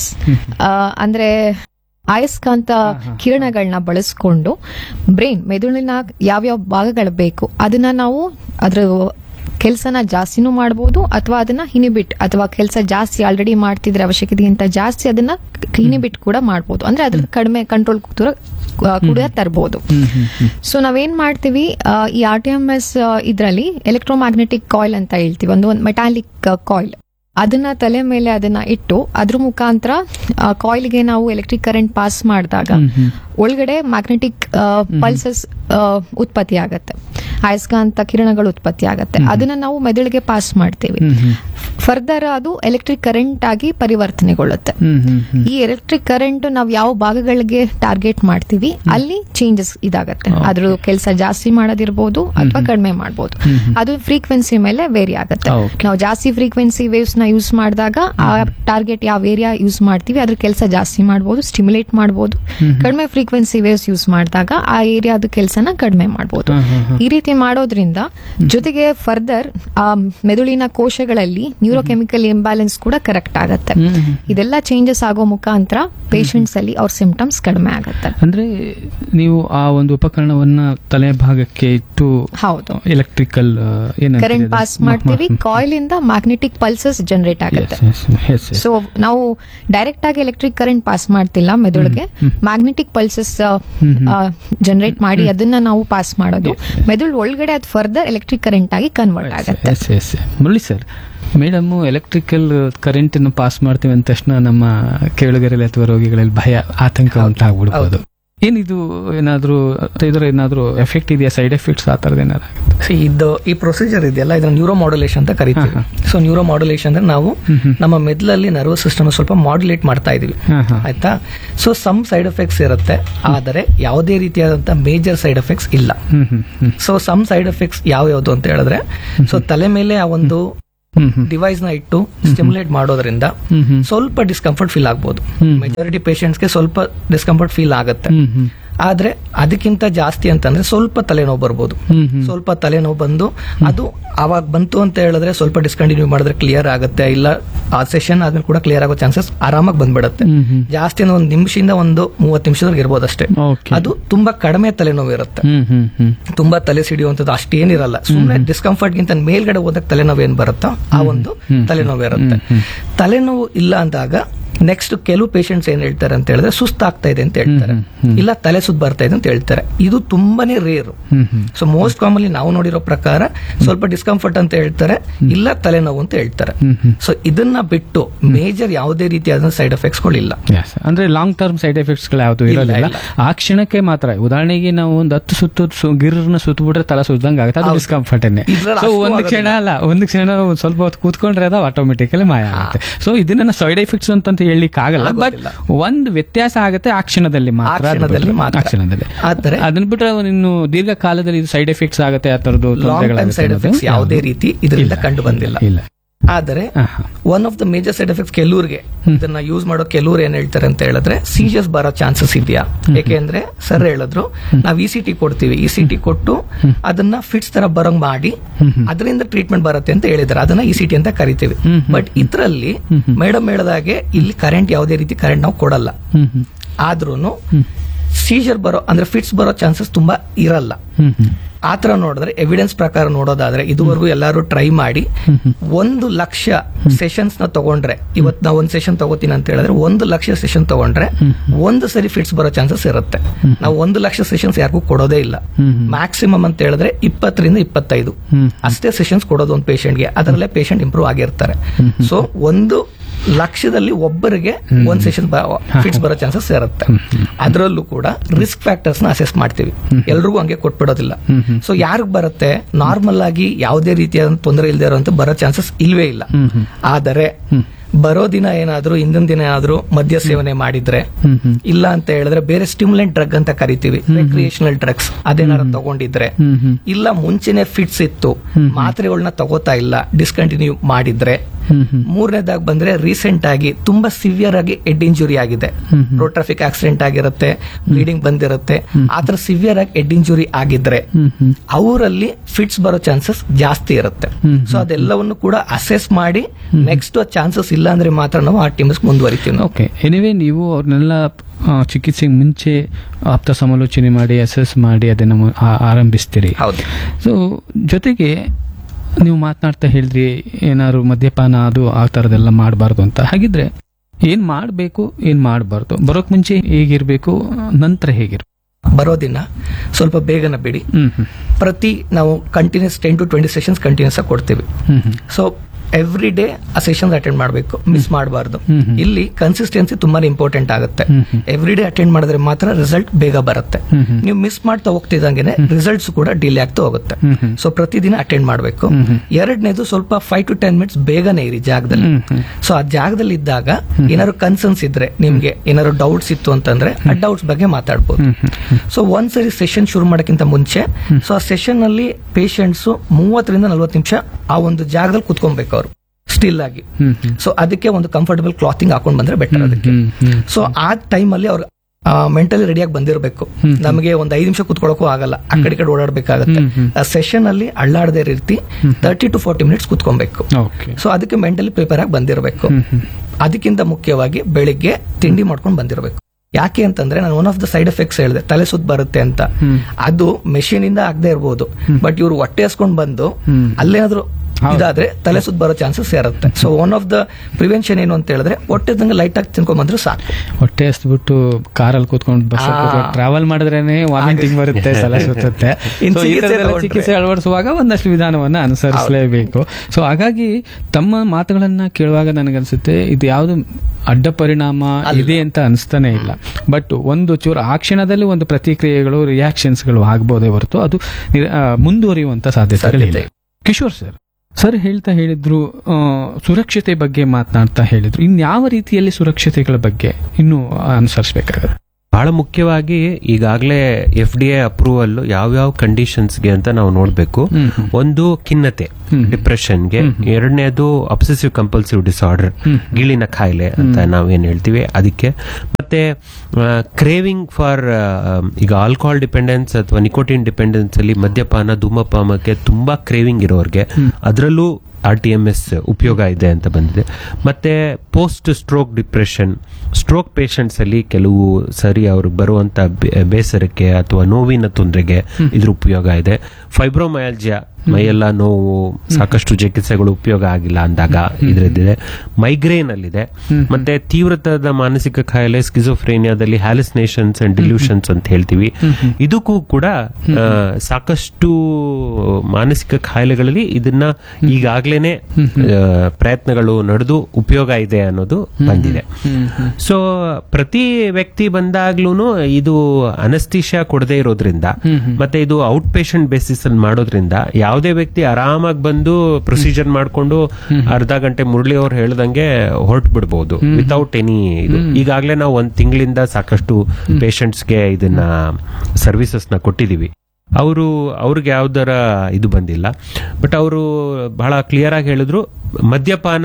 ಅಂದ್ರೆ ಅಯಸ್ಕಾಂತ ಕಿರಣಗಳನ್ನ ಬಳಸ್ಕೊಂಡು ಬ್ರೈನ್ ಮೆದುಳಿನ ಯಾವ್ಯಾವ ಭಾಗಗಳು ಬೇಕು ಅದನ್ನ ನಾವು ಅದ್ರ ಕೆಲಸನ ಜಾಸ್ತಿನೂ ಮಾಡ್ಬೋದು ಅಥವಾ ಅದನ್ನ ಹಿನಿಬಿಟ್ ಅಥವಾ ಕೆಲಸ ಜಾಸ್ತಿ ಆಲ್ರೆಡಿ ಮಾಡ್ತಿದ್ರೆ ಅವಶ್ಯಕತೆಗಿಂತ ಜಾಸ್ತಿ ಅದನ್ನ ಹಿನಿಬಿಟ್ ಕೂಡ ಮಾಡ್ಬೋದು ಅಂದ್ರೆ ಅದ್ರ ಕಡಿಮೆ ಕಂಟ್ರೋಲ್ ಕೂಡ ತರಬಹುದು ಹ್ಮ್ ಹ್ಮ್ ಹ್ಮ್ ಸೊ ನಾವೇನ್ ಮಾಡ್ತೀವಿ ಆ, ಈ ಆರ್ ಟಿ ಎಂ ಎಸ್ ಇದರಲ್ಲಿ ಎಲೆಕ್ಟ್ರೋಮ್ಯಾಗ್ನೆಟಿಕ್ ಕಾಯಿಲ್ ಅಂತ ಹೇಳ್ತೀವಿ ಒಂದು ಮೆಟಾಲಿಕ್ ಕಾಯಿಲ್ ಅದನ್ನ ತಲೆ ಮೇಲೆ ಅದನ್ನ ಇಟ್ಟು ಅದ್ರ ಮುಖಾಂತರ ಕಾಯಿಲ್ಗೆ ನಾವು ಎಲೆಕ್ಟ್ರಿಕ್ ಕರೆಂಟ್ ಪಾಸ್ ಮಾಡಿದಾಗ ಒಳಗಡೆ ಮ್ಯಾಗ್ನೆಟಿಕ್ ಪಲ್ಸಸ್ ಉತ್ಪತ್ತಿ ಆಗತ್ತೆ ಅಯಸ್ಕಾಂತ ಕಿರಣಗಳು ಉತ್ಪತ್ತಿ ಆಗತ್ತೆ ಅದನ್ನ ನಾವು ಮೆದುಳಿಗೆ ಪಾಸ್ ಮಾಡ್ತೀವಿ ಹ್ಮ್ ಹ್ಮ್ ಫರ್ದರ್ ಅದು ಎಲೆಕ್ಟ್ರಿಕ್ ಕರೆಂಟ್ ಆಗಿ ಪರಿವರ್ತನೆಗೊಳ್ಳುತ್ತೆ ಹ್ಮ್ ಹ್ಮ್ ಹ್ಮ್ ಈ ಎಲೆಕ್ಟ್ರಿಕ್ ಕರೆಂಟ್ ನಾವು ಯಾವ ಭಾಗಗಳಿಗೆ ಟಾರ್ಗೆಟ್ ಮಾಡ್ತೀವಿ ಅಲ್ಲಿ ಚೇಂಜಸ್ ಇದಾಗತ್ತೆ ಅದ್ರ ಕೆಲಸ ಜಾಸ್ತಿ ಮಾಡೋದಿರ್ಬೋದು ಅಥವಾ ಕಡಿಮೆ ಮಾಡಬಹುದು ಅದು ಫ್ರೀಕ್ವೆನ್ಸಿ ಮೇಲೆ ವೇರಿ ಆಗುತ್ತೆ Okay. ನಾವು ಜಾಸ್ತಿ ಫ್ರೀಕ್ವೆನ್ಸಿ ವೇವ್ಸ್ ನ ಯೂಸ್ ಮಾಡಿದಾಗ ಆ ಟಾರ್ಗೆಟ್ ಯಾವ ಏರಿಯಾ ಯೂಸ್ ಮಾಡ್ತೀವಿ ಅದ್ರ ಕೆಲಸ ಜಾಸ್ತಿ ಮಾಡಬಹುದು ಸ್ಟಿಮ್ಯುಲೇಟ್ ಮಾಡಬಹುದು ಕಡಿಮೆ ಫ್ರೀಕ್ವೆನ್ಸಿ ವೇವ್ಸ್ ಯೂಸ್ ಮಾಡಿದಾಗ ಆ ಏರಿಯಾದ ಕೆಲಸನ ಕಡಿಮೆ ಮಾಡಬಹುದು ಹ್ಮ್ ಹ್ಮ್ ಹ್ಮ್ ಈ ರೀತಿ ಮಾಡೋದ್ರಿಂದ ಜೊತೆಗೆ ಫರ್ದರ್ ಆ ಮೆದುಳಿನ ಕೋಶಗಳಲ್ಲಿ ನ್ಯೂರೋಕೆಮಿಕಲ್ ಇಂಬ್ಯಾಲೆನ್ಸ್ ಕೂಡ ಕರೆಕ್ಟ್ ಆಗತ್ತೆ ಹ್ಮ್ ಹ್ಮ್. ಇದೆಲ್ಲ ಚೇಂಜಸ್ ಆಗೋ ಮುಖಾಂತರ ಪೇಷಂಟ್ಸ್ ಅಲ್ಲಿ ಅವ್ರ ಸಿಂಪ್ಟಮ್ಸ್ ಕಡಿಮೆ ಆಗುತ್ತೆ ಅಂದ್ರೆ ನೀವು ಆ ಒಂದು ಉಪಕರಣವನ್ನ ತಲೆ ಭಾಗಕ್ಕೆ ಇಟ್ಟು ಹೌದು ಎಲೆಕ್ಟ್ರಿಕಲ್ ಕರೆಂಟ್ ಪಾಸ್ ಮಾಡ್ತೀವಿ ಕಾಯಿಲ್ ಇಂದ ಮ್ಯಾಗ್ನೆಟಿಕ್ ಪಲ್ಸಸ್ ಜನರೇಟ್ ಆಗುತ್ತೆ ಸೊ ನಾವು ಡೈರೆಕ್ಟ್ ಆಗಿ ಎಲೆಕ್ಟ್ರಿಕ್ ಕರೆಂಟ್ ಪಾಸ್ ಮಾಡ್ತಿಲ್ಲ ಮೆದುಳಿಗೆ ಮ್ಯಾಗ್ನೆಟಿಕ್ ಪಲ್ಸಸ್ ಜನರೇಟ್ ಮಾಡಿ ಅದನ್ನ ನಾವು ಪಾಸ್ ಮಾಡೋದು ಮೆದುಳು ಒಳಗಡೆ ಅದು ಫರ್ದರ್ ಎಲೆಕ್ಟ್ರಿಕ್ ಕರೆಂಟ್ ಆಗಿ ಕನ್ವರ್ಟ್ ಆಗುತ್ತೆ yes yes Murali sir madam electrical current ಅನ್ನು ಪಾಸ್ ಮಾಡ್ತೀವಿ ಅಂದ ತಕ್ಷಣ ನಮ್ಮ ಕೇಳುಗರಲ್ಲಿ ಅಥವಾ ರೋಗಿಗಳಲ್ಲಿ ಭಯ ಆತಂಕ ಉಂಟಾಗ್ಬಿಡ್ಬೋದು ಏನಿದು ಏನಾದ್ರೂ ಅಥವಾ ಇದರ ಏನಾದ್ರೂ ಎಫೆಕ್ಟ್ ಇದೆಯಾ ಸೈಡ್ ಎಫೆಕ್ಟ್ಸ್ ಆ ಥರದ್ದು ಏನಾದ್ರು See, ಇದು ಈ ಪ್ರೊಸೀಜರ್ ಇದೆಯಲ್ಲ ಇದನ್ನ ನ್ಯೂರೋ ಮಾಡ್ಯುಲೇಷನ್ ಅಂತ ಕರಿತೀವಿ ಸೊ ನ್ಯೂರೋ ಮಾಡ್ಯುಲೇಷನ್ ಅಂದ್ರೆ ನಾವು ನಮ್ಮ ಮೆದುಳಲ್ಲಿ ನರ್ವಸ್ ಸಿಸ್ಟಮ್ ಸ್ವಲ್ಪ ಮಾಡ್ಯುಲೇಟ್ ಮಾಡ್ತಾ ಇದೀವಿ ಹಾ ಹಾ ಆಯ್ತಾ ಸೊ ಸಮ್ ಸೈಡ್ ಎಫೆಕ್ಟ್ಸ್ ಇರುತ್ತೆ ಆದರೆ ಯಾವುದೇ ರೀತಿಯಾದಂತ ಮೇಜರ್ ಸೈಡ್ ಎಫೆಕ್ಟ್ಸ್ ಇಲ್ಲ hmm hmm hmm so some side effects ಯಾವ ಯಾವ್ದು ಅಂತ ಹೇಳಿದ್ರೆ ಸೊ ತಲೆ ಮೇಲೆ ಆ ಒಂದು ಹ್ಮ್ ಹ್ಮ್ ಡಿವೈಸ್ ನ ಇಟ್ಟು ಸ್ಟಿಮ್ಯುಲೇಟ್ ಮಾಡೋದ್ರಿಂದ ಹ್ಮ್ ಹ್ಮ್ ಸ್ವಲ್ಪ ಡಿಸ್ಕಂಫರ್ಟ್ ಫೀಲ್ ಆಗ್ಬೋದು ಹ್ಮ್. ಮೆಜಾರಿಟಿ ಗೆ ಸ್ವಲ್ಪ ಡಿಸ್ಕಂಫರ್ಟ್ ಫೀಲ್ ಆಗುತ್ತೆ ಹ್ಮ್ ಹ್ಮ್ ಆದ್ರೆ ಅದಕ್ಕಿಂತ ಜಾಸ್ತಿ ಅಂತಂದ್ರೆ ಸ್ವಲ್ಪ ತಲೆನೋವು ಬರ್ಬೋದು ಹ್ಮ್ ಹ್ಮ್ ಸ್ವಲ್ಪ ತಲೆನೋವು ಬಂದು ಅದು ಅವಾಗ ಬಂತು ಅಂತ ಹೇಳಿದ್ರೆ ಸ್ವಲ್ಪ ಡಿಸ್ಕಂಟಿನ್ಯೂ ಮಾಡಿದ್ರೆ ಕ್ಲಿಯರ್ ಆಗುತ್ತೆ ಇಲ್ಲ ಆ ಸೆಷನ್ ಆದ್ಮೇಲೆ ಕೂಡ ಕ್ಲಿಯರ್ ಆಗೋ ಚಾನ್ಸಸ್ ಆರಾಮಾಗಿ ಬಂದ್ಬಿಡುತ್ತೆ ಹ್ಮ್ ಹ್ಮ್ ಜಾಸ್ತಿ ಅಂದ್ರೆ ಒಂದು ನಿಮಿಷದಿಂದ ಒಂದು ಮೂವತ್ತು ನಿಮಿಷದವರೆಗೆ ಇರ್ಬೋದು ಅಷ್ಟೇ ಓಕೆ ಅದು ತುಂಬಾ ಕಡಿಮೆ ತಲೆನೋವು ಇರುತ್ತೆ ಹ್ಮ್ ಹ್ಮ್ ಹ್ಮ್ ತುಂಬಾ ತಲೆ ಸಿಡಿಯುವಂತದ್ದು ಅಷ್ಟೇನಿರಲ್ಲ ಸುಮ್ಮನೆ ಡಿಸ್ಕಂಫರ್ಟ್ ಗಿಂತ ಮೇಲ್ಗಡೆ ಹೋದಾಗ ತಲೆನೋವು ಏನ್ ಬರುತ್ತೋ ಆ ಒಂದು ತಲೆನೋವು ಇರುತ್ತೆ ತಲೆನೋವು ಇಲ್ಲ ಅಂದಾಗ ನೆಕ್ಸ್ಟ್ ಕೆಲವು ಪೇಷಂಟ್ಸ್ ಏನ್ ಹೇಳ್ತಾರೆ ಅಂತ ಹೇಳಿದ್ರೆ ಸುಸ್ತಾಗ್ತಾ ಇದೆ ಅಂತ ಹೇಳ್ತಾರೆ ಇಲ್ಲ ತಲೆ ಸುತ್ತ ಬರ್ತಾ ಇದೆ ಅಂತ ಹೇಳ್ತಾರೆ ಇದು ತುಂಬಾನೇ rare hmm hmm so most commonly ನಾವು ನೋಡಿರೋ ಪ್ರಕಾರ ಸ್ವಲ್ಪ ಡಿಸ್ಕಂಫರ್ಟ್ ಅಂತ ಹೇಳ್ತಾರೆ ಇಲ್ಲ ತಲೆನೋವು ಅಂತ ಹೇಳ್ತಾರೆ ಹ್ಮ್ ಹ್ಮ್ ಸೊ ಇದನ್ನ ಬಿಟ್ಟು ಮೇಜರ್ ಯಾವುದೇ ರೀತಿಯಾದ ಸೈಡ್ ಎಫೆಕ್ಟ್ಸ್ ಗಳಿಲ್ಲ Yes. ಅಂದ್ರೆ ಲಾಂಗ್ ಟರ್ಮ್ ಸೈಡ್ ಎಫೆಕ್ಟ್ಸ್ ಗಳು ಯಾವುದು ಇರೋದಿಲ್ಲ ಆ ಕ್ಷಣಕ್ಕೆ ಮಾತ್ರ ಉದಾಹರಣೆಗೆ ನಾವು ಒಂದು ಹತ್ತು ಸುತ್ತು ಸು- ಗಿರ್ನ ಸುತ್ತ ಬಿಟ್ರೆ ತಲೆ ಸುತ್ತಂಗ ಆಗುತ್ತೆ ಅದು ಡಿಸ್ಕಂಫರ್ಟ್ ಇದ್ರಲ್ಲಿ ಸೊ ಅಷ್ಟು ಒಂದು ಕ್ಷಣ ಅಲ್ಲ ಒಂದು ಕ್ಷಣ ಒಂದ್ ಸ್ವಲ್ಪ ಹೊತ್ತು ಕೂತ್ಕೊಂಡ್ರೆ ಅದು ಆಟೋಮೆಟಿಕಲಿ ಮಾಯ ಆಗುತ್ತೆ ಸೊ ಇದನ್ನ ಸೈಡ್ ಎಫೆಕ್ಟ್ಸ್ ಅಂತ ಹೇಳಿಕ್ ಆಗಲ್ಲ ಬಟ್ ಒಂದು ವ್ಯತ್ಯಾಸ ಆಗುತ್ತೆ ಆ ಕ್ಷಣದಲ್ಲಿ ಮಾತ್ರ ಅದು ಕ್ಷಣದಲ್ಲಿ ಬಿಟ್ರೆ. ಮಾತ್ರ. ಆ ಕ್ಷಣದಲ್ಲಿ ಆದರೆ ಅದನ್ನ ಬಿಟ್ರೆ ಇನ್ನು ದೀರ್ಘಕಾಲದಲ್ಲಿ ಇದು ಸೈಡ್ ಎಫೆಕ್ಟ್ಸ್ ಆಗುತ್ತೆ ಆ ತರದ್ದು ಲಾಂಗ್ ಟೈಮ್ ತೊಂದರೆಗಳಾಗುತ್ತೆ ಸೈಡ್ ಅನ್ನೋದು ಎಫೆಕ್ಟ್ಸ್ ಯಾವುದೇ ರೀತಿ ಇದರಿಂದ ಇಲ್ಲ. ಕಂಡು ಬಂದಿಲ್ಲ ಇಲ್ಲ ಆದರೆ ಆಹಾ. One of the major side effects ಕೆಲವ್ರಿಗೆ ಇದನ್ನ ಯೂಸ್ ಮಾಡೋ ಕೆಲವ್ರು ಏನ್ ಹೇಳ್ತಾರೆ ಅಂತ ಹೇಳಿದ್ರೆ ಸೀಜರ್ಸ್ ಬರೋ ಚಾನ್ಸಸ್ ಇದೆಯಾ ಯಾಕೆಂದ್ರೆ ಸರ್ ಹೇಳಿದ್ರು ನಾವು ಇ ಸಿ ಟಿ ಕೊಡ್ತೀವಿ ಇ ಸಿ ಟಿ ಕೊಟ್ಟು ಅದನ್ನ ಫಿಟ್ಸ್ ತರ ಬರೋಂಗ್ ಮಾಡಿ ಅದರಿಂದ ಟ್ರೀಟ್ಮೆಂಟ್ ಬರುತ್ತೆ ಅಂತ ಹೇಳಿದ್ದಾರೆ ಅದನ್ನ ಇ ಸಿ ಟಿ ಅಂತ ಕರಿತೀವಿ ಬಟ್ ಇದ್ರಲ್ಲಿ ಮೇಡಮ್ ಹೇಳಿದಾಗೆ ಇಲ್ಲಿ ಕರೆಂಟ್ ಯಾವುದೇ ರೀತಿ ಕರೆಂಟ್ ನಾವು ಕೊಡಲ್ಲ ಹ್ಮ್ ಹ್ಮ್ ಆದ್ರೂನು ಸೀಜರ್ ಬರೋ ಅಂದ್ರೆ ಫಿಟ್ಸ್ ಬರೋ ಚಾನ್ಸಸ್ ತುಂಬಾ ಇರಲ್ಲ ಹ್ಮ್ ಹ್ಮ್ ಆತರ ನೋಡಿದ್ರೆ ಎವಿಡೆನ್ಸ್ ಪ್ರಕಾರ ನೋಡೋದಾದ್ರೆ ಇದುವರೆಗೂ ಎಲ್ಲರೂ ಟ್ರೈ ಮಾಡಿ ಒಂದು ಲಕ್ಷ ಸೆಷನ್ಸ್ ನ ತಗೊಂಡ್ರೆ ಇವತ್ತು ನಾವು ಒಂದು ಸೆಷನ್ ತಗೋತೀನಿ ಅಂತ ಹೇಳಿದ್ರೆ ಒಂದು ಲಕ್ಷ ಸೆಷನ್ ತಗೊಂಡ್ರೆ ಒಂದು ಸರಿ ಫಿಟ್ಸ್ ಬರೋ ಚಾನ್ಸಸ್ ಇರುತ್ತೆ ನಾವು ಒಂದು ಲಕ್ಷ ಸೆಷನ್ಸ್ ಯಾರಿಗೂ ಕೊಡೋದೇ ಇಲ್ಲ ಮ್ಯಾಕ್ಸಿಮಮ್ ಅಂತ ಹೇಳಿದ್ರೆ ಇಪ್ಪತ್ತರಿಂದ ಇಪ್ಪತ್ತೈದು ಅಷ್ಟೇ ಸೆಷನ್ಸ್ ಕೊಡೋದು ಒಂದು ಪೇಷಂಟ್ಗೆ ಅದರಲ್ಲೇ ಪೇಷಂಟ್ ಇಂಪ್ರೂವ್ ಆಗಿರ್ತಾರೆ ಸೊ ಒಂದು ಲಕ್ಷದಲ್ಲಿ ಒಬ್ಬರಿಗೆ ಒಂದ್ ಸೆಷನ್ ಫಿಟ್ಸ್ ಬರೋ ಚಾನ್ಸಸ್ ಇರುತ್ತೆ ಅದರಲ್ಲೂ ಕೂಡ ರಿಸ್ಕ್ ಫ್ಯಾಕ್ಟರ್ಸ್ ನ ಅಸೆಸ್ ಮಾಡ್ತೀವಿ ಎಲ್ರಿಗೂ ಹಂಗೆ ಕೊಟ್ಬಿಡೋದಿಲ್ಲ ಸೊ ಯಾರಿಗ್ ಬರುತ್ತೆ ನಾರ್ಮಲ್ ಆಗಿ ಯಾವುದೇ ರೀತಿಯ ತೊಂದರೆ ಇಲ್ಲದೆ ಇರುವಂತ ಬರೋ ಚಾನ್ಸಸ್ ಇಲ್ವೇ ಇಲ್ಲ ಆದರೆ ಬರೋ ದಿನ ಏನಾದ್ರೂ ಹಿಂದಿನ ದಿನ ಏನಾದ್ರೂ ಮದ್ಯ ಸೇವನೆ ಮಾಡಿದ್ರೆ ಇಲ್ಲ ಅಂತ ಹೇಳಿದ್ರೆ ಬೇರೆ ಸ್ಟಿಮ್ಯುಲೆಂಟ್ ಡ್ರಗ್ ಅಂತ ಕರಿತೀವಿ ರೆಕ್ರಿಯೇಷನಲ್ ಡ್ರಗ್ಸ್ ಅದೇನಾದ್ರು ತಗೊಂಡಿದ್ರೆ ಇಲ್ಲ ಮುಂಚೆನೆ ಫಿಟ್ಸ್ ಇತ್ತು ಮಾತ್ರೆಗಳನ್ನ ತಗೋತಾ ಇಲ್ಲ ಡಿಸ್ಕಂಟಿನ್ಯೂ ಮಾಡಿದ್ರೆ ಮೂರನೇದಾಗಿ ಬಂದ್ರೆ ರೀಸೆಂಟ್ ಆಗಿ ತುಂಬಾ ಸಿವಿಯರ್ ಆಗಿ ಹೆಡ್ ಇಂಜುರಿ ಆಗಿದೆ ರೋಡ್ ಟ್ರಾಫಿಕ್ ಆಕ್ಸಿಡೆಂಟ್ ಆಗಿರುತ್ತೆ ಬ್ಲೀಡಿಂಗ್ ಬಂದಿರುತ್ತೆ ಆತರ ಸಿವಿಯರ್ ಆಗಿ ಹೆಡ್ ಇಂಜುರಿ ಆಗಿದ್ರೆ ಅವರಲ್ಲಿ ಫಿಟ್ಸ್ ಬರೋ ಚಾನ್ಸಸ್ ಜಾಸ್ತಿ ಇರುತ್ತೆ ಸೊ ಅದೆಲ್ಲವನ್ನು ಕೂಡ ಅಸೆಸ್ ಮಾಡಿ ನೆಕ್ಸ್ಟ್ ಚಾನ್ಸಸ್ ಇಲ್ಲ ಅಂದ್ರೆ ಮಾತ್ರ ನಾವು ಆ ಟೀಮ್ಸ್ ಮುಂದುವರಿತೀವಿ ನಾವು ಓಕೆ ಎನಿವೇ ನೀವು ಅವ್ರನ್ನೆಲ್ಲ ಆ, ಚಿಕಿತ್ಸೆಗೆ ಮುಂಚೆ ಆಪ್ತ ಸಮಾಲೋಚನೆ ಮಾಡಿ ಅಸೆಸ್ ಮಾಡಿ ಅದನ್ನು ಮು- ಆ- ಆರಂಭಿಸ್ತೀರಿ ಹೌದು ಸೊ ಜೊತೆಗೆ ನೀವು ಮಾತನಾಡ್ತಾ ಹೇಳಿದ್ರಿ ಏನಾದ್ರು ಮದ್ಯಪಾನ ಅದು ಆ ಥರದ್ದೆಲ್ಲ ಮಾಡಬಾರ್ದು ಅಂತ ಹಾಗಿದ್ರೆ ಏನ್ ಮಾಡಬೇಕು ಏನ್ ಮಾಡಬಾರ್ದು ಬರೋಕ್ ಮುಂಚೆ ಹೇಗಿರ್ಬೇಕು ನಂತರ ಹೇಗಿರ್ಬೇಕು ಬರೋ ದಿನ ಸ್ವಲ್ಪ ಬೇಗನೆ ಬಿಡಿ ಹ್ಮ್ ಹ್ಮ್ ಪ್ರತಿ ನಾವು continuous ten to twenty sessions continuous ಆಗಿ ಕೊಡ್ತೀವಿ hmm hmm so every day ಆ ಸೆಷನ್ಸ್ ಅಟೆಂಡ್ ಮಾಡಬೇಕು ಮಿಸ್ ಮಾಡಬಾರ್ದು ಹ್ಮ್ ಹ್ಮ್. ಇಲ್ಲಿ ಕನ್ಸಿಸ್ಟೆನ್ಸಿ ತುಂಬಾ ಇಂಪಾರ್ಟೆಂಟ್ ಆಗುತ್ತೆ hmm hmm. Every day attend ಮಾಡಿದ್ರೆ ಮಾತ್ರ ರಿಸಲ್ಟ್ ಬೇಗ ಬರುತ್ತೆ ಹ್ಮ್ ಹ್ಮ್. ನೀವು ಮಿಸ್ ಮಾಡ್ತಾ ಹೋಗ್ತಿದ್ದಂಗೆ ರಿಸಲ್ಟ್ಸ್ ಕೂಡ ಡಿಲೇ ಆಗ್ತಾ ಹೋಗುತ್ತೆ ಹ್ಮ್ ಹ್ಮ್. ಸೊ ಪ್ರತಿದಿನ ಅಟೆಂಡ್ ಮಾಡಬೇಕು ಹ್ಮ್ ಹ್ಮ್. ಎರಡನೇದು ಸ್ವಲ್ಪ ಫೈವ್ ಟು ಟೆನ್ ಮಿನಿಟ್ಸ್ ಬೇಗನೆ ಇರಿ ಜಾಗದಲ್ಲಿ ಹ್ಮ್ ಹ್ಮ್. ಸೊ ಆ ಜಾಗದಲ್ಲಿ ಇದ್ದಾಗ ಏನಾದ್ರು ಕನ್ಸರ್ನ್ಸ್ ಇದ್ರೆ ನಿಮ್ಗೆ ಏನಾದ್ರು ಡೌಟ್ಸ್ ಇತ್ತು ಅಂತಂದ್ರೆ ಆ ಡೌಟ್ಸ್ ಬಗ್ಗೆ ಮಾತಾಡ್ಬೋದು ಹ್ಮ್ ಹ್ಮ್ ಹ್ಮ್. ಸೊ ಒಂದ್ಸರಿ ಸೆಷನ್ ಶುರು ಮಾಡೋಕ್ಕಿಂತ ಮುಂಚೆ ಸೊ ಆ ಸೆಷನ್ ಅಲ್ಲಿ ಪೇಷಂಟ್ಸ್ ಮೂವತ್ತರಿಂದ ನಲ್ವತ್ತು ನಿಮಿಷ ಆ ಒಂದು ಜಾಗದಲ್ಲಿ ಕುತ್ಕೊಬೇಕು ಅವರು ಸ್ಟಿಲ್ ಆಗಿ ಹ್ಮ್ ಹ್ಮ್. ಸೊ ಅದಕ್ಕೆ ಒಂದು ಕಂಫರ್ಟಬಲ್ ಕ್ಲಾತಿಂಗ್ ಹಾಕೊಂಡ್ ಬಂದ್ರೆ ಬೆಟರ್ ಅದಕ್ಕೆ ಹ್ಮ್ ಹ್ಮ್. ಸೊ ಆ ಟೈಮ್ ಅಲ್ಲಿ ಅವ್ರು ಮೆಂಟಲಿ ರೆಡಿಯಾಗಿ ಬಂದಿರಬೇಕು ನಮಗೆ ಒಂದ್ ಐದು ನಿಮಿಷ ಕುತ್ಕೊಳ್ಳೋಕ್ಕೂ ಆಗಲ್ಲ ಆ ಕಡೆ ಈ ಕಡೆ ಓಡಾಡಬೇಕಾಗತ್ತೆ ಹ್ಮ್, ಹ್ಮ್. ಆ ಸೆಷನ್ ಅಲ್ಲಿ ಅಳ್ಳಾಡದೆ ರೀತಿ ತರ್ಟಿ ಟು ಫೋರ್ಟಿ ಮಿನಿಟ್ಸ್ ಕುತ್ಕೊಬೇಕು ಓಕೆ ಸೊ ಅದಕ್ಕೆ ಮೆಂಟಲಿ ಪ್ರಿಪೇರ್ ಆಗಿ ಬಂದಿರಬೇಕು ಹ್ಮ್ ಹ್ಮ್. ಅದಕ್ಕಿಂತ ಮುಖ್ಯವಾಗಿ ಬೆಳಿಗ್ಗೆ ತಿಂಡಿ ಮಾಡ್ಕೊಂಡು ಬಂದಿರಬೇಕು ಯಾಕೆ ಅಂತಂದ್ರೆ ನಾನು one of the side effects ಹೇಳಿದೆ ತಲೆ ಸುತ್ತ ಬರುತ್ತೆ ಅಂತ ಹ್ಮ್. ಅದು ಮೆಷಿನ್ ಇಂದ ಆಗದೆ ಇರ್ಬೋದು ಬಟ್ ಇವ್ರು ಹೊಟ್ಟೆ ಹಸ್ಕೊಂಡ್ ಬಂದು ಹ್ಮ್. ಅಲ್ಲೇನಾದ್ರು ಇದಾದ್ರೆ ತಲೆ ಸುತ್ತ ಬರೋ ಚಾನ್ಸಸ್ ಇರುತ್ತೆ so one of the prevention ಏನು ಅಂತ ಹೇಳಿದ್ರೆ ಹೊಟ್ಟೆ ತಂಗ ಲೈಟ್ ಆಗಿ ತಿನ್ಕೊಂಡ್ ಬಂದ್ರೆ ಸಾಕು ಹೊಟ್ಟೆ ಹಸ್ಬಿಟ್ಟು ಕಾರಲ್ಲಿ ಕೂತ್ಕೊಂಡು ಬಸ್ ಆ. ಟ್ರಾವೆಲ್ ಮಾಡಿದ್ರೇನೆ ವಾಮಿಟಿಂಗ್ ಬರುತ್ತೆ ತಲೆ ಸುತ್ತುತ್ತೆ ಇನ್ನು So, ಈ ಚಿಕಿತ್ಸೆ ಥರದ್ದೆಲ್ಲ ತಗೊಂಡ್ರೆ. ಚಿಕಿತ್ಸೆ ಅಳವಡಿಸುವಾಗ ಒಂದಷ್ಟು ವಿಧಾನವನ್ನ ಅನುಸರಿಸಲೇಬೇಕು ಸೊ ಹಾಗಾಗಿ ತಮ್ಮ ಮಾತುಗಳನ್ನ ಕೇಳುವಾಗ ನನಗನ್ಸುತ್ತೆ ಇದು ಯಾವುದು ಅಡ್ಡ ಪರಿಣಾಮ ಇದೆ ಅಂತ ಅನಿಸ್ತಾನೆ ಇಲ್ಲ ಬಟ್ ಒಂದು ಚೂರು ಆ ಕ್ಷಣದಲ್ಲಿ ಒಂದು ಪ್ರತಿಕ್ರಿಯೆಗಳು ರಿಯಾಕ್ಷನ್ಸ್ಗಳು ಆಗ್ಬೋದೇ ಹೊರತು ಅದು ನಿರ- ಆ, ಮುಂದುವರಿಯುವಂತ ಸಾಧ್ಯತೆಗಳಿಲ್ಲ ಸಾಧ್ಯತೆ. ಕಿಶೋರ್ ಸರ್ ಸರ್ ಹೇಳ್ತಾ ಹೇಳಿದ್ರು ಆ, ಸುರಕ್ಷತೆ ಬಗ್ಗೆ ಮಾತನಾಡ್ತಾ ಹೇಳಿದ್ರು ಇನ್ಯಾವ ರೀತಿಯಲ್ಲಿ ಸುರಕ್ಷತೆಗಳ ಬಗ್ಗೆ ಇನ್ನೂ ಅನುಸರಿಸಬೇಕಾಗುತ್ತೆ ಬಹಳ ಮುಖ್ಯವಾಗಿ ಈಗಾಗಲೇ ಎಫ್ ಡಿ ಎ ಅಪ್ರೂವಲ್ ಯಾವ್ಯಾವ ಕಂಡೀಷನ್ಸ್ಗೆ ಅಂತ ನಾವು ನೋಡಬೇಕು ಹ್ಮ್, ಹ್ಮ್. ಒಂದು ಖಿನ್ನತೆ ಹ್ಮ್. ಡಿಪ್ರೆಷನ್ಗೆ ಹ್ಮ್, ಹ್ಮ್. ಎರಡನೇದು ಅಬ್ಸೆಸಿವ್ ಕಂಪಲ್ಸಿವ್ ಡಿಸಾರ್ಡರ್ ಹ್ಮ್. ಗಿಳಿನ ಕಾಯಿಲೆ ಅಂತ ನಾವೇನ್ ಹೇಳ್ತೀವಿ ಅದಕ್ಕೆ ಮತ್ತೆ ಕ್ರೇವಿಂಗ್ ಫಾರ್ ಈಗ ಆಲ್ಕೋಹಾಲ್ ಡಿಪೆಂಡೆನ್ಸ್ ಅಥವಾ ನಿಕೋಟಿನ್ ಡಿಪೆಂಡೆನ್ಸ್ ಅಲ್ಲಿ ಮದ್ಯಪಾನ ಧೂಮಪಾನಕ್ಕೆ ತುಂಬಾ ಕ್ರೇವಿಂಗ್ ಇರೋರಿಗೆ ಅದರಲ್ಲೂ ಆರ್ ಟಿ ಎಂ ಎಸ್ ಉಪಯೋಗ ಇದೆ ಅಂತ ಬಂದಿದೆ ಮತ್ತೆ post stroke depression stroke patients ಅಲ್ಲಿ ಕೆಲವು ಸರಿ ಅವ್ರಿಗೆ ಬರುವಂತ ಬೇ- ಬೇಸರಕ್ಕೆ ಅಥವಾ ನೋವಿನ ತೊಂದರೆಗೆ ಇದ್ರ ಉಪಯೋಗ ಇದೆ ಫೈಬ್ರೋಮಯಾಲ್ಜಿಯಾ ಮೈಯೆಲ್ಲ ನೋವು ಸಾಕಷ್ಟು ಚಿಕಿತ್ಸೆಗಳು ಉಪಯೋಗ ಆಗಿಲ್ಲ ಅಂದಾಗ ಇದ್ರದ್ದಿದೆ ಮೈಗ್ರೇನ್ ಅಲ್ಲಿದೆ ಮತ್ತೆ ತೀವ್ರತರದ ಮಾನಸಿಕ ಕಾಯಿಲೆ ಸ್ಕಿಜೋಫ್ರೇನಿಯಾದಲ್ಲಿ ಹ್ಯಾಲಿಸ್ನೇಷನ್ಸ್ ಅಂಡ್ ಡಿಲ್ಯೂಷನ್ಸ್ ಅಂತ ಹೇಳ್ತೀವಿ ಇದಕ್ಕೂ ಕೂಡ ಆ, ಸಾಕಷ್ಟು ಮಾನಸಿಕ ಕಾಯಿಲೆಗಳಲ್ಲಿ ಇದನ್ನ ಈಗಾಗ್ಲೇನೆ ಆ, ಪ್ರಯತ್ನಗಳು ನಡೆದು ಉಪಯೋಗ ಇದೆ ಅನ್ನೋದು ಬಂದಿದೆ ಸೊ ಪ್ರತಿ ವ್ಯಕ್ತಿ ಬಂದಾಗ್ಲೂ ಇದು ಅನಸ್ತಿಷಾ ಕೊಡದೇ ಇರೋದ್ರಿಂದ ಮತ್ತೆ ಇದು ಔಟ್ ಪೇಷಂಟ್ ಬೇಸಿಸ್ ಅಲ್ಲಿ ಮಾಡೋದ್ರಿಂದ ಯಾವುದೇ ವ್ಯಕ್ತಿ ಆರಾಮಾಗಿ ಬಂದು ಪ್ರೊಸೀಜರ್ ಮಾಡ್ಕೊಂಡು ಅರ್ಧ ಗಂಟೆ ಮುರಳಿ ಅವ್ರು ಹೇಳ್ದಂಗೆ ಹೊರಟು ಬಿಡ್ಬೋದು ವಿತೌಟ್ ಎನಿ ಇದು ಈಗಾಗಲೇ ನಾವು ಒಂದ್ ತಿಂಗಳಿಂದ ಸಾಕಷ್ಟು ಪೇಷಂಟ್ಸ್ಗೆ ಇದನ್ನ ಸರ್ವಿಸಸ್ ನ ಕೊಟ್ಟಿದೀವಿ ಅವರು ಅವ್ರಿಗೆ ಯಾವ್ದರ ಇದು ಬಂದಿಲ್ಲ ಬಟ್ ಅವರು ಬಹಳ ಕ್ಲಿಯರ್ ಆಗಿ ಹೇಳಿದ್ರು ಮದ್ಯಪಾನ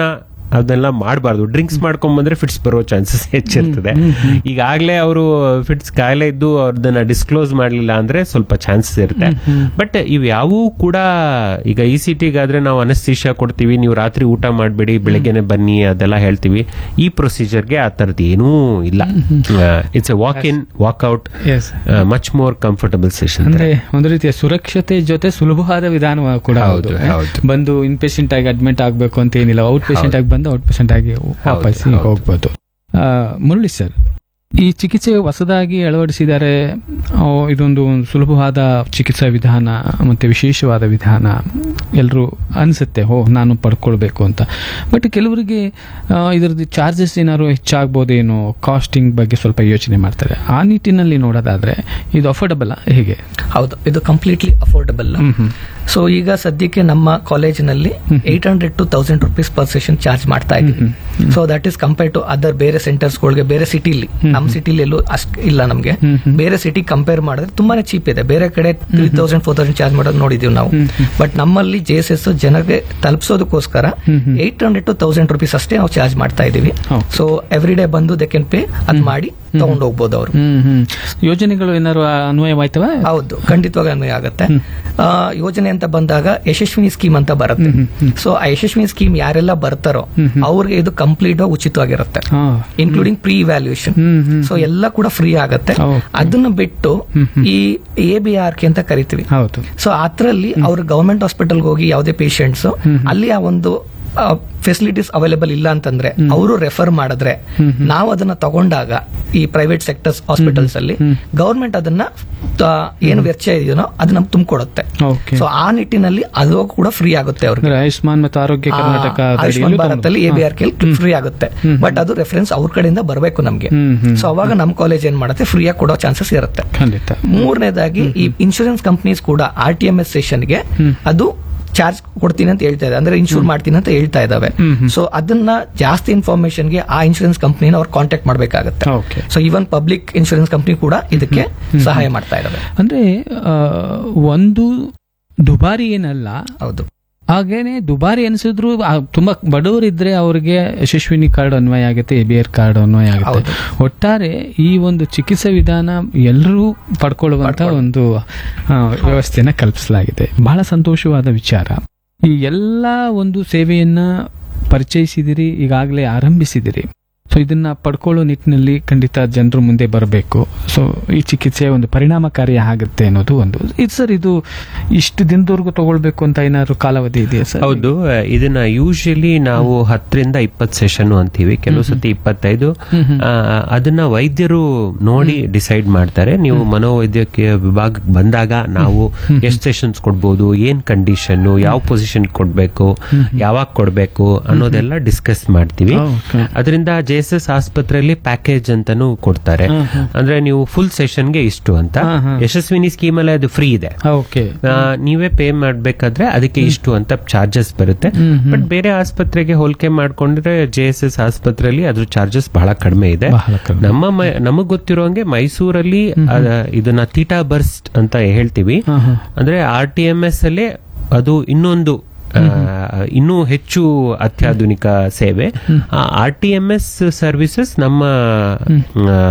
ಅದೆಲ್ಲ ಮಾಡಬಾರ್ದು ಡ್ರಿಂಕ್ಸ್ ಮಾಡ್ಕೊಂಡ್ ಬಂದ್ರೆ ಫಿಟ್ಸ್ ಬರೋ ಚಾನ್ಸಸ್ ಹೆಚ್ಚಿರ್ತದೆ ಈಗಾಗಲೇ ಅವರು ಫಿಟ್ಸ್ ಕಾಯಿಲೆ ಇದ್ದು ಅದನ್ನ ಡಿಸ್ಕ್ಲೋಸ್ ಮಾಡಲಿಲ್ಲ ಅಂದ್ರೆ ಸ್ವಲ್ಪ ಚಾನ್ಸಸ್ ಇರುತ್ತೆ ಬಟ್ ಇವು ಯಾವೂ ಕೂಡ ಈಗ ಇ ಸಿ ಟಿಗಾದ್ರೆ ನಾವು ಅನಸ್ತೀಶಾ ಕೊಡ್ತೀವಿ ನೀವು ರಾತ್ರಿ ಊಟ ಮಾಡಬೇಡಿ ಬೆಳಗ್ಗೆನೆ ಬನ್ನಿ ಅದೆಲ್ಲ ಹೇಳ್ತೀವಿ ಈ ಪ್ರೊಸೀಜರ್ಗೆ ಆ ಥರದ್ದು ಏನೂ ಇಲ್ಲ it's a walk in walk out as much more comfortable session ಅಂದ್ರೆ ಒಂದು ರೀತಿಯ ಸುರಕ್ಷತೆ ಜೊತೆ ಸುಲಭವಾದ ವಿಧಾನ ಕೂಡ ಹೌದು ಹೌದು, ಹೌದು. ಬಂದು ಇನ್ ಪೇಷಂಟ್ ಆಗಿ ಅಡ್ಮಿಟ್ ಆಗ್ಬೇಕು ಅಂತ ಏನಿಲ್ಲ ಔಟ್ ಪೇಷಂಟ್ ಆಗಿ ಬಂದು ಔಟ್ ಪೇಷಂಟ್ ಆಗಿ ವಾಪಸ್ ಹೌದು. ಹೋಗ್ಬೋದು ಆ, ಮುರಳಿ ಸರ್ ಈ ಚಿಕಿತ್ಸೆ ಹೊಸದಾಗಿ ಅಳವಡಿಸಿದ್ದಾರೆ ಆ, ಇದೊಂದು ಸುಲಭವಾದ ಚಿಕಿತ್ಸಾ ವಿಧಾನ ಮತ್ತೆ ವಿಶೇಷವಾದ ವಿಧಾನ ಎಲ್ಲರೂ ಅನಿಸುತ್ತೆ ಹೋ ನಾನು ಪಡ್ಕೊಳ್ಬೇಕು ಅಂತ ಬಟ್ ಕೆಲವರಿಗೆ ಆ, ಇದರದ್ದು ಚಾರ್ಜಸ್ ಏನಾದ್ರು ಹೆಚ್ಚಾಗ್ಬೋದೇನೋ ಕಾಸ್ಟಿಂಗ್ ಬಗ್ಗೆ ಸ್ವಲ್ಪ ಯೋಚನೆ ಮಾಡ್ತಾರೆ ಆ ನಿಟ್ಟಿನಲ್ಲಿ ನೋಡೋದಾದ್ರೆ ಇದು ಅಫೋರ್ಡಬಲ್ ಹೇಗೆ ಹೌದು ಇದು ಕಂಪ್ಲೀಟ್ಲಿ ಅಫೋರ್ಡಬಲ್ ಸೊ ಈಗ ಸದ್ಯಕ್ಕೆ ನಮ್ಮ ಕಾಲೇಜಿನಲ್ಲಿ eight hundred to thousand rupees per session charge ಮಾಡ್ತಾ ಇದ್ದೀವಿ so that is compare to other ಬೇರೆ ಸೆಂಟರ್ಸ್ಗಳಿಗೆ ಬೇರೆ ಸಿಟಿಲಿ ನಮ್ಮ ಸಿಟಿಲಿ ಎಲ್ಲೂ ಅಷ್ಟು ಇಲ್ಲ ನಮಗೆ ಬೇರೆ ಸಿಟಿ ಕಂಪೇರ್ ಮಾಡಿದ್ರೆ ತುಂಬಾನೇ ಚೀಪ್ ಇದೆ ಬೇರೆ ಕಡೆ three thousand four thousand charge ಮಾಡೋದು ನೋಡಿದೀವಿ ನಾವು ಬಟ್ ನಮ್ಮಲ್ಲಿ ಜೆ ಎಸ್ ಎಸ್ ಜನರಿಗೆ ತಲುಪಿಸೋದಕ್ಕೋಸ್ಕರ eight hundred to thousand rupees ಅಷ್ಟೇ ನಾವು ಚಾರ್ಜ್ ಮಾಡ್ತಾ ಇದೀವಿ ಹೌದು. ಸೊ ಎವ್ರಿ ಡೇ ಬಂದು ದೆ ಕೆನ್ ಪೇ ಅದ್ ಮಾಡಿ ತಗೊಂಡು ಹೋಗ್ಬೋದು ಅವರು ಹ್ಮ್ ಹ್ಮ್ ಯೋಜನೆಗಳು ಏನಾದ್ರು ಅನ್ವಯವಾಯ್ತವ ಹೌದು ಖಂಡಿತವಾಗಿ ಅನ್ವಯ ಆಗುತ್ತೆ ಆ, ಯೋಜನೆ ಅಂತ ಬಂದಾಗ ಯಶಸ್ವಿನಿ ಸ್ಕೀಮ್ ಅಂತ ಬರುತ್ತೆ ಸೊ ಆ ಯಶಸ್ವಿನಿ ಸ್ಕೀಮ್ ಯಾರೆಲ್ಲ ಬರ್ತಾರೋ ಅವ್ರಿಗೆ ಇದು ಕಂಪ್ಲೀಟ್ ಉಚಿತವಾಗಿರುತ್ತೆ ಹಾ including pre evaluation hmm hmm so ಎಲ್ಲ ಕೂಡ ಫ್ರೀ ಆಗುತ್ತೆ Okay. ಅದನ್ನ ಬಿಟ್ಟು ಈ ಎ ಬಿ ಆರ್ ಕೆ ಅಂತ ಕರಿತೀವಿ ಹೌದು ಸೊ ಅದ್ರಲ್ಲಿ ಅವ್ರು ಗವರ್ಮೆಂಟ್ ಹಾಸ್ಪಿಟಲ್ಗೆ ಹೋಗಿ ಯಾವುದೇ ಪೇಷಂಟ್ಸ್ ಅಲ್ಲಿ ಆ ಒಂದು ಫೆಸಿಲಿಟೀಸ್ ಅವೈಲೇಬಲ್ ಇಲ್ಲ ಅಂತಂದ್ರೆ ಅವರು ರೆಫರ್ ಮಾಡಿದ್ರೆ ನಾವು ಅದನ್ನ ತಗೊಂಡಾಗ ಈ ಪ್ರೈವೇಟ್ ಸೆಕ್ಟರ್ಸ್ ಹಾಸ್ಪಿಟಲ್ಸ್ ಅಲ್ಲಿ ಗವರ್ಮೆಂಟ್ ಅದನ್ನ ತ- ಏನು ವೆಚ್ಚ ಇದೆಯೋ ಅದು ನಮ್ಗೆ ತುಂಬಿಕೊಡುತ್ತೆ ಓಕೆ ಸೊ ಆ ನಿಟ್ಟಿನಲ್ಲಿ ಅದು ಕೂಡ ಫ್ರೀ ಆಗುತ್ತೆ ಅವ್ರಿಗೆ ಅಂದ್ರೆ ಆಯುಷ್ಮಾನ್ ಮತ್ತು ಆರೋಗ್ಯ ಕರ್ನಾಟಕ ಆ, ಆಯುಷ್ಮಾನ್ ಭಾರತ್ ಅಲ್ಲಿ A B R K free ಆಗುತ್ತೆ ಬಟ್ ಅದು ರೆಫರೆನ್ಸ್ ಅವ್ರ ಕಡೆಯಿಂದ ಬರಬೇಕು ನಮ್ಗೆ ಹ್ಮ್, ಹ್ಮ್. ಸೊ ಅವಾಗ ನಮ್ಮ ಕಾಲೇಜ್ ಏನ್ ಮಾಡುತ್ತೆ ಫ್ರೀ ಆಗಿ ಕೊಡೋ ಚಾನ್ಸಸ್ ಇರುತ್ತೆ ಖಂಡಿತ ಮೂರನೇದಾಗಿ ಈ ಇನ್ಶೂರೆನ್ಸ್ ಕಂಪನೀಸ್ ಕೂಡ ಆರ್ ಟಿ ಎಂ ಎಸ್ ಸೆಷನ್ಗೆ ಅದು ಚಾರ್ಜ್ ಕೊಡ್ತೀನಿ ಅಂತ ಹೇಳ್ತಾ ಇದೆ ಅಂದ್ರೆ ಇನ್ಶೂರ್ ಮಾಡ್ತೀನಿ ಅಂತ ಹೇಳ್ತಾ ಇದಾವೆ ಸೊ ಅದನ್ನ ಜಾಸ್ತಿ ಇನ್ಫಾರ್ಮೇಶನ್ಗೆ ಆ ಇನ್ಶೂರೆನ್ಸ್ ಕಂಪನಿನ ಅವ್ರು ಕಾಂಟ್ಯಾಕ್ಟ್ ಮಾಡಬೇಕಾಗುತ್ತೆ okay so even public insurance company ಕೂಡ ಇದಕ್ಕೆ ಸಹಾಯ ಮಾಡ್ತಾ ಇದಾವೆ ಅಂದ್ರೆ ಆ, ಒಂದು ದುಬಾರಿ ಏನಲ್ಲ ಹೌದು ಹಾಗೇನೆ ದುಬಾರಿ ಅನಿಸಿದ್ರು ಆ, ತುಂಬಾ ಬಡವರಿದ್ರೆ ಅವರಿಗೆ ಯಶಸ್ವಿನಿ ಕಾರ್ಡ್ ಅನ್ವಯ ಆಗುತ್ತೆ ಎ ಬಿ ಆರ್ ಕಾರ್ಡ್ ಅನ್ವಯ ಆಗುತ್ತೆ ಹೌದು. ಒಟ್ಟಾರೆ ಈ ಒಂದು ಚಿಕಿತ್ಸಾ ವಿಧಾನ ಎಲ್ಲರೂ ಪಡ್ಕೊಳ್ಳುವಂತ ಒಂದು ಆ, ವ್ಯವಸ್ಥೆನ ಕಲ್ಪಿಸಲಾಗಿದೆ ಬಹಳ ಸಂತೋಷವಾದ ವಿಚಾರ ಈ ಎಲ್ಲ ಒಂದು ಸೇವೆಯನ್ನ ಪರಿಚಯಿಸಿದಿರಿ ಈಗಾಗಲೇ ಆರಂಭಿಸಿದಿರಿ ಸೊ ಇದನ್ನ ಪಡ್ಕೊಳ್ಳೋ ನಿಟ್ಟಿನಲ್ಲಿ ಖಂಡಿತ ಜನರು ಮುಂದೆ ಬರಬೇಕು ಸೊ ಈ ಚಿಕಿತ್ಸೆ ಒಂದು ಪರಿಣಾಮಕಾರಿ ಆಗುತ್ತೆ ಅನ್ನೋದು ಒಂದು ಇದು ಸರ್ ಇದು ಇಷ್ಟು ದಿನದವರೆಗೂ ತಗೊಳ್ಬೇಕು ಅಂತ ಏನಾದ್ರು ಕಾಲಾವಧಿ ಇದೆಯಾ ಸರ್ ಹೌದು ಇದನ್ನ ಯೂಶಲಿ ನಾವು ಹತ್ತರಿಂದ ಇಪ್ಪತ್ತು ಸೆಷನ್ ಅಂತೀವಿ ಕೆಲವು ಸತಿ ಇಪ್ಪತ್ತೈದು ಆ, ಅದನ್ನ ವೈದ್ಯರು ನೋಡಿ ಡಿಸೈಡ್ ಮಾಡ್ತಾರೆ ನೀವು ಮನೋವೈದ್ಯಕೀಯ ವಿಭಾಗಕ್ಕೆ ಬಂದಾಗ ನಾವು ಎಷ್ಟು ಸೆಷನ್ಸ್ ಕೊಡ್ಬೋದು ಏನ್ ಕಂಡೀಷನ್ ಯಾವ ಪೊಸಿಷನ್ ಕೊಡ್ಬೇಕು ಯಾವಾಗ ಕೊಡ್ಬೇಕು ಅನ್ನೋದೆಲ್ಲ ಡಿಸ್ಕಸ್ ಮಾಡ್ತೀವಿ Okay. ಅದರಿಂದ ಜೆ ಎಸ್ ಎಸ್ ಆಸ್ಪತ್ರೆಯಲ್ಲಿ ಪ್ಯಾಕೇಜ್ ಅಂತಾನು ಕೊಡ್ತಾರೆ ಅಂದ್ರೆ ನೀವು ಫುಲ್ ಸೆಷನ್ಗೆ ಇಷ್ಟು ಅಂತ ಹಾ, ಹಾ. ಯಶಸ್ವಿನಿ ಸ್ಕೀಮ್ ಅಲ್ಲಿ ಅದು ಫ್ರೀ ಇದೆ ಓಕೆ ಆ, ನೀವೇ ಪೇ ಮಾಡ್ಬೇಕಾದ್ರೆ ಅದಕ್ಕೆ ಇಷ್ಟು ಅಂತ ಚಾರ್ಜಸ್ ಬರುತ್ತೆ ಬಟ್ ಬೇರೆ ಆಸ್ಪತ್ರೆಗೆ ಹೋಲಿಕೆ ಮಾಡ್ಕೊಂಡ್ರೆ ಜೆ ಎಸ್ ಎಸ್ ಆಸ್ಪತ್ರೆಯಲ್ಲಿ ಅದ್ರ ಚಾರ್ಜಸ್ ಬಹಳ ಕಡಿಮೆ ಇದೆ ಬಹಳ ಕಡಿಮೆ. ನಮ್ಮ ಮೈ- ನಮಗ್ ಗೊತ್ತಿರೋಂಗೆ ಮೈಸೂರಲ್ಲಿ ಅದ- ಇದನ್ನ ತೀಟಾ ಬರ್ಸ್ಟ್ ಅಂತ ಹೇಳ್ತೀವಿ ಹಾ, ಹಾ. ಅಂದ್ರೆ ಆರ್ ಟಿ ಎಂ ಎಸ್ ಅಲ್ಲೇ ಅದು ಇನ್ನೊಂದು ಆ, ಇನ್ನೂ ಹೆಚ್ಚು ಅತ್ಯಾಧುನಿಕ ಸೇವೆ R T M S services ನಮ್ಮ ಆ,